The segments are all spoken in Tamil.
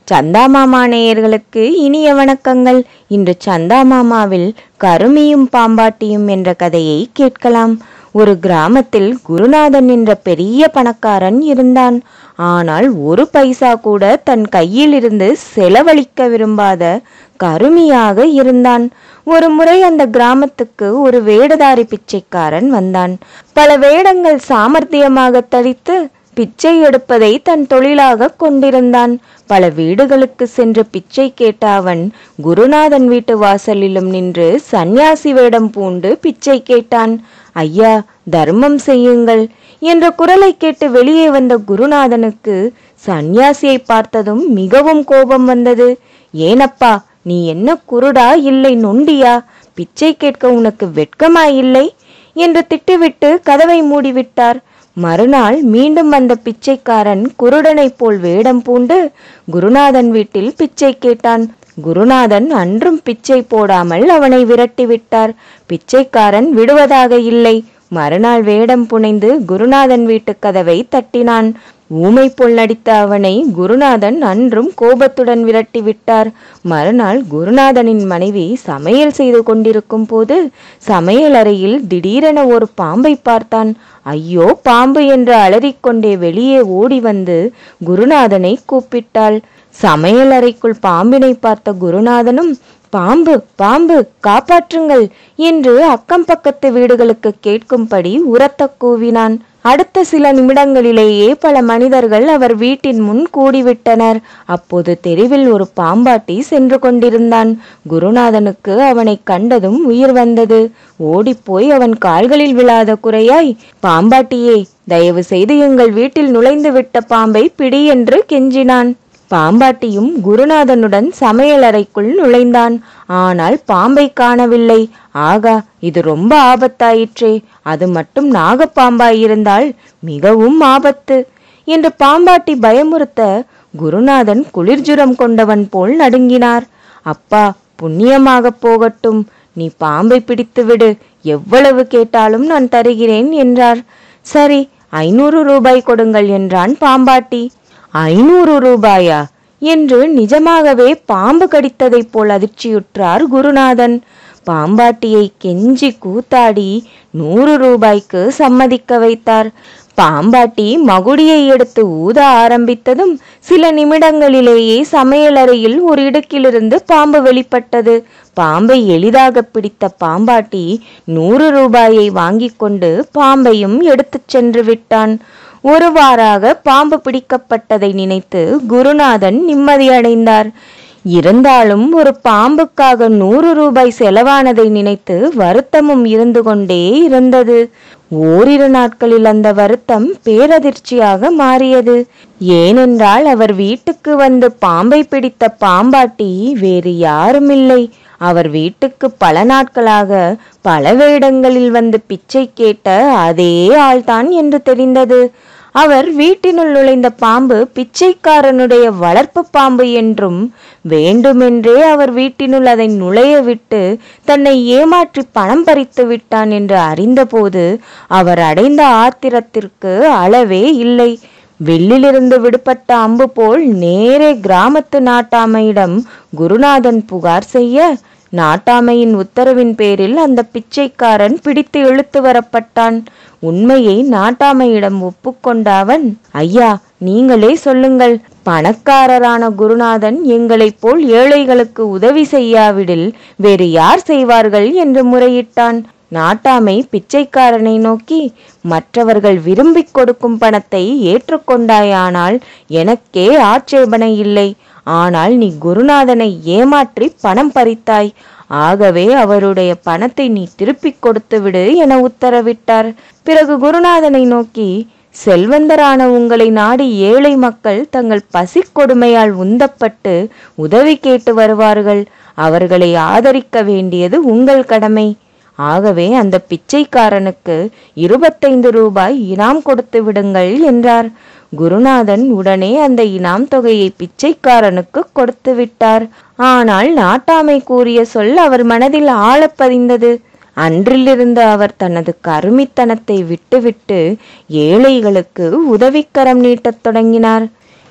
சந்தா மாமா நேயர்களுக்கு இனிய வணக்கங்கள் இன்று சந்தா மாமாவில் கருமியும் பாம்பாட்டியும் என்ற கதையை கேட்கலாம் ஒரு கிராமத்தில் குருநாதன் என்ற பெரிய பணக்காரன் இருந்தான் ஆனால் ஒரு பைசா கூட தன் கையில் இருந்து செலவழிக்க விரும்பாத கருமியாக இருந்தான் ஒரு முறை அந்த கிராமத்துக்கு ஒரு வேடதாரி பிச்சைக்காரன் வந்தான் பல வேடங்கள் சாமர்த்தியமாக தரித்து பிச்சை எடுப்பதை தன் தொழிலாக கொண்டிருந்தான் பல வீடுகளுக்கு சென்று பிச்சை கேட்ட அவன் குருநாதன் வீட்டு வாசலிலும் நின்று சந்நியாசி வேடம் பூண்டு பிச்சை கேட்டான் ஐயா தர்மம் செய்யுங்கள் என்ற குரலை கேட்டு வெளியே வந்த குருநாதனுக்கு சந்நியாசியை பார்த்ததும் மிகவும் கோபம் வந்தது ஏனப்பா நீ என்ன குருடா இல்லை நொண்டியா பிச்சை கேட்க உனக்கு வெட்கமாயில்லை என்று திட்டிவிட்டு கதவை மூடிவிட்டார் மறுநாள் மீண்டும் வந்த பிச்சைக்காரன் குருடனைப் போல் வேடம் பூண்டு குருநாதன் வீட்டில் பிச்சை கேட்டான் குருநாதன் அன்றும் பிச்சை போடாமல் அவனை விரட்டிவிட்டார் பிச்சைக்காரன் விடுவதாக இல்லை மறுநாள் வேடம் புனைந்து குருநாதன் வீட்டு கதவை தட்டினான் ஊமை போல் நடித்த அவனை குருநாதன் அன்றும் கோபத்துடன் விரட்டிவிட்டார் மறுநாள் குருநாதனின் மனைவி சமையல் செய்து கொண்டிருக்கும் போது சமையல் அறையில் திடீரென ஒரு பாம்பை பார்த்தான் ஐயோ பாம்பு என்று அலறிக்கொண்டே வெளியே ஓடி வந்து குருநாதனை கூப்பிட்டாள் சமையல் அறைக்குள் பாம்பினை பார்த்த குருநாதனும் பாம்பு பாம்பு காப்பாற்றுங்கள் என்று அக்கம் பக்கத்து வீடுகளுக்கு கேட்கும்படி உரத்த கூவினான் அடுத்த சில நிமிடங்களிலேயே பல மனிதர்கள் அவர் வீட்டின் முன் கூடிவிட்டனர் அப்போது தெருவில் ஒரு பாம்பாட்டி சென்று கொண்டிருந்தான் குருநாதனுக்கு அவனை கண்டதும் உயிர் வந்தது ஓடிப்போய் அவன் கால்களில் விழாத குறையாய் பாம்பாட்டியே தயவு செய்து எங்கள் வீட்டில் நுழைந்து விட்ட பாம்பை பிடி என்று கெஞ்சினான் பாம்பாட்டியும் குருநாதனுடன் சமையலறைக்குள் நுழைந்தான் ஆனால் பாம்பை காணவில்லை ஆகா இது ரொம்ப ஆபத்தாயிற்றே அது மட்டும் நாகப்பாம்பாயிருந்தால் மிகவும் ஆபத்து என்று பாம்பாட்டி பயமுறுத்த குருநாதன் குளிர்ஜுரம் கொண்டவன் போல் நடுங்கினார் அப்பா புண்ணியமாக போகட்டும் நீ பாம்பை பிடித்து விடு எவ்வளவு கேட்டாலும் நான் தருகிறேன் என்றார் சரி ஐநூறு ரூபாய் கொடுங்கள் என்றான் பாம்பாட்டி ஐநூறு ரூபாயா என்று நிஜமாகவே பாம்பு கடித்ததைப் போல் அதிர்ச்சியுற்றார் குருநாதன் பாம்பாட்டியை கெஞ்சி கூத்தாடி நூறு ரூபாய்க்கு சம்மதிக்க வைத்தார் பாம்பாட்டி மகுடியை எடுத்து ஊத ஆரம்பித்ததும் சில நிமிடங்களிலேயே சமையலறையில் ஒரு இடுக்கிலிருந்து பாம்பு வெளிப்பட்டது பாம்பை எளிதாக பிடித்த பாம்பாட்டி நூறு ரூபாயை வாங்கிக் கொண்டு பாம்பையும் எடுத்துச் சென்று விட்டான் ஒருவாறாக பாம்பு பிடிக்கப்பட்டதை நினைத்து குருநாதன் நிம்மதியடைந்தார் இருந்தாலும் ஒரு பாம்புக்காக நூறு ரூபாய் செலவானதை நினைத்து வருத்தமும் இருந்து கொண்டே இருந்தது ஓரிரு நாட்களில் அந்த வருத்தம் பேரதிர்ச்சியாக மாறியது ஏனென்றால் அவர் வீட்டுக்கு வந்து பாம்பை பிடித்த பாம்பாட்டி வேறு யாருமில்லை அவர் வீட்டுக்கு பல நாட்களாக பல வேடங்களில் வந்து பிச்சை கேட்ட அதே ஆள்தான் என்று தெரிந்தது அவர் வீட்டினுள் நுழைந்த பாம்பு பிச்சைக்காரனுடைய வளர்ப்பு பாம்பு என்றும் வேண்டுமென்றே அவர் வீட்டினுள் அதை நுழைய விட்டு தன்னை ஏமாற்றி பணம் பறித்து விட்டான் என்று அறிந்தபோது அவர் அடைந்த ஆத்திரத்திற்கு அளவே இல்லை வில்லிலிருந்து விடுபட்ட அம்பு போல் நேரே கிராமத்து நாட்டாமையிடம் குருநாதன் புகார் செய்ய நாட்டாமையின் உத்தரவின் பேரில் அந்த பிச்சைக்காரன் பிடித்து இழுத்து வரப்பட்டான் உண்மையை நாட்டாமையிடம் ஒப்புக்கொண்ட அவன் ஐயா நீங்களே சொல்லுங்கள் பணக்காரரான குருநாதன் எங்களைப் போல் ஏழைகளுக்கு உதவி செய்யாவிடில் வேறு யார் செய்வார்கள் என்று முறையிட்டான் நாட்டாமை பிச்சைக்காரனை நோக்கி மற்றவர்கள் விரும்பிக் கொடுக்கும் பணத்தை ஏற்றுக்கொண்டாயானால் எனக்கே ஆட்சேபனை இல்லை ஆனால் நீ குருநாதனை ஏமாற்றி பணம் பறித்தாய் ஆகவே அவருடைய பணத்தை நீ திருப்பிக் கொடுத்து விடு என உத்தரவிட்டார் பிறகு குருநாதனை நோக்கி செல்வந்தரான உங்களை நாடி ஏழை மக்கள் தங்கள் பசி கொடுமையால் உந்தப்பட்டு உதவி கேட்டு வருவார்கள் அவர்களை ஆதரிக்க வேண்டியது உங்கள் கடமை ஆகவே அந்த பிச்சைக்காரனுக்கு இருபத்தைந்து ரூபாய் இனாம் கொடுத்து விடுங்கள் என்றார் குருநாதன் உடனே அந்த இனாம் தொகையை பிச்சைக்காரனுக்கு கொடுத்து விட்டார் ஆனால் நாட்டாமை கூறிய சொல் அவர் மனதில் ஆழப் பதிந்தது அன்றிலிருந்து அவர் தனது கருமித்தனத்தை விட்டுவிட்டு ஏழைகளுக்கு உதவிக்கரம் நீட்டத் தொடங்கினார்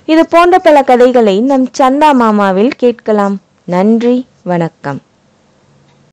இது போன்ற பல கதைகளை நம் சந்தா மாமாவில் கேட்கலாம் நன்றி வணக்கம்